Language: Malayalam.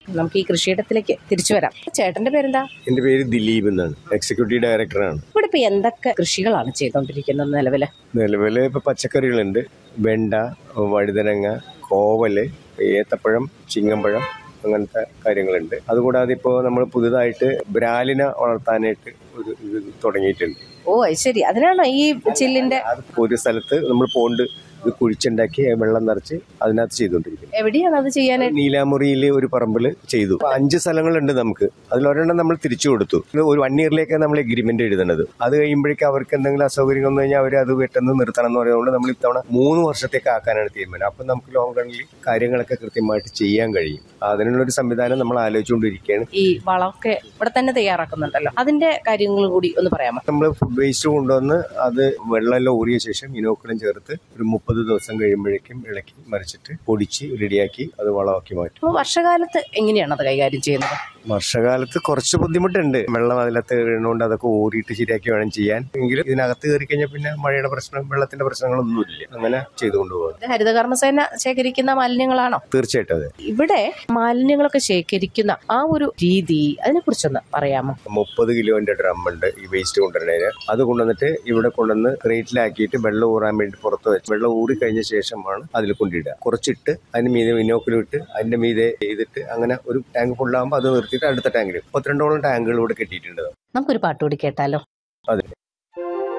നമുക്ക് ഈ കൃഷിയിടത്തിലേക്ക് തിരിച്ചു വരാം ചേട്ടന്റെ പേരെന്താ എൻ്റെ പേര് ദിലീപ് എന്നാണ് എക്സിക്യൂട്ടീവ് ഡയറക്ടറാണ് ഇവിടെ ഇപ്പൊ എന്തൊക്കെ കൃഷികളാണ് ചെയ്തുകൊണ്ടിരിക്കുന്നത് നിലവില് നിലവിൽ ഇപ്പോൾ പച്ചക്കറികളുണ്ട് വെണ്ട വഴുതനങ്ങ കോവല് ഏത്തപ്പഴം ചിങ്ങമ്പഴം അങ്ങനത്തെ കാര്യങ്ങളുണ്ട് അതുകൂടാതെ ഇപ്പോൾ നമ്മൾ പുതുതായിട്ട് ബ്രാലിനെ വളർത്താനായിട്ട് ഒരു ഇത് തുടങ്ങിയിട്ടുണ്ട് ഓ അത് ശരി അതിനാണോ ഈ ചില്ലിന്റെ അത് ഒരു സ്ഥലത്ത് നമ്മൾ പോണ്ട് ഇത് കുഴിച്ചുണ്ടാക്കി വെള്ളം നിറച്ച് അതിനകത്ത് ചെയ്തുകൊണ്ടിരിക്കുന്നത് എവിടെയാണ് അത് ചെയ്യാനായിട്ട് നീലാമുറിയിൽ ഒരു പറമ്പിൽ ചെയ്തു അപ്പൊ അഞ്ച് സ്ഥലങ്ങളുണ്ട് നമുക്ക് അതിലൊരെണ്ണം നമ്മൾ തിരിച്ചു കൊടുത്തു ഇത് ഒരു വൺ ഇയറിലേക്കാണ് നമ്മൾ എഗ്രിമെന്റ് എഴുതുന്നത് അത് കഴിയുമ്പോഴേക്കും അവർക്ക് എന്തെങ്കിലും അസൗകര്യം വന്നു കഴിഞ്ഞാൽ അവർ അത് പെട്ടെന്ന് നിർത്തണം എന്ന് പറയുന്നത് നമ്മൾ ഇത്തവണ മൂന്ന് വർഷത്തേക്ക് ആക്കാനാണ് തീരുമാനം അപ്പൊ നമുക്ക് ലോങ് റണ്ണിൽ കാര്യങ്ങളൊക്കെ കൃത്യമായിട്ട് ചെയ്യാൻ കഴിയും അതിനുള്ള ഒരു സംവിധാനം നമ്മൾ ആലോചിച്ചുകൊണ്ടിരിക്കുകയാണ് ഈ വളമൊക്കെ ഇവിടെ തന്നെ തയ്യാറാക്കുന്നുണ്ടല്ലോ അതിന്റെ കാര്യങ്ങൾ കൂടി ഒന്ന് പറയാമോ നമ്മൾ ഫുഡ് വേസ്റ്റ് കൊണ്ടുവന്ന് അത് വെള്ളമെല്ലാം ഊറിയ ശേഷം ഇനോക്കുലം ചേർത്ത് ഒരു മുപ്പത് ദിവസം കഴിയുമ്പോഴേക്കും ഇളക്കി മറിച്ചിട്ട് പൊടിച്ച് റെഡിയാക്കി അത് വളമാക്കി മാറ്റും അപ്പൊ വർഷകാലത്ത് എങ്ങനെയാണ് അത് കൈകാര്യം ചെയ്യുന്നത് വർഷകാലത്ത് കുറച്ച് ബുദ്ധിമുട്ടുണ്ട് വെള്ളം അതിലത്ത് വീണുകൊണ്ട് അതൊക്കെ ഊറിയിട്ട് ശരിയാക്കി വേണം ചെയ്യാൻ എങ്കിലും ഇതിനകത്ത് കയറി കഴിഞ്ഞാൽ പിന്നെ മഴയുടെ പ്രശ്നം വെള്ളത്തിന്റെ പ്രശ്നങ്ങളൊന്നുമില്ല അങ്ങനെ ചെയ്തു കൊണ്ടുപോകും ഇത് ഹരിതകർമ്മസേന ശേഖരിക്കുന്ന മാലിന്യങ്ങളാണോ തീർച്ചയായിട്ടും അതെ ഇവിടെ മാലിന്യങ്ങളൊക്കെ ശേഖരിക്കുന്ന ആ ഒരു രീതി അതിനെ കുറിച്ചൊന്ന് പറയാമോ മുപ്പത് കിലോന്റെ ഡ്രം ഉണ്ട് ഈ വേസ്റ്റ് കൊണ്ടുവരുന്നതിന് അത് കൊണ്ടുവന്നിട്ട് ഇവിടെ കൊണ്ടുവന്ന് ക്രേറ്റിലാക്കിയിട്ട് വെള്ളം ഊറാൻ വേണ്ടി പുറത്ത് വെച്ച് വെള്ളം ഊറി കഴിഞ്ഞ ശേഷമാണ് അതിൽ കൊണ്ടിടുക കുറച്ചിട്ട് അതിന് മീതെ വിനോക്കിലും ഇട്ട് അതിന്റെ മീതെ ചെയ്തിട്ട് അങ്ങനെ ഒരു ടാങ്ക് ഫുള്ളാകുമ്പോൾ അത് നിർത്തിയിട്ട് അടുത്ത ടാങ്കിൽ മുപ്പത്തിരണ്ടോളം ടാങ്കുകൾ ഇവിടെ കെട്ടിയിട്ടുണ്ട് നമുക്കൊരു പാട്ട് കൂടി കേട്ടാലോ അതെ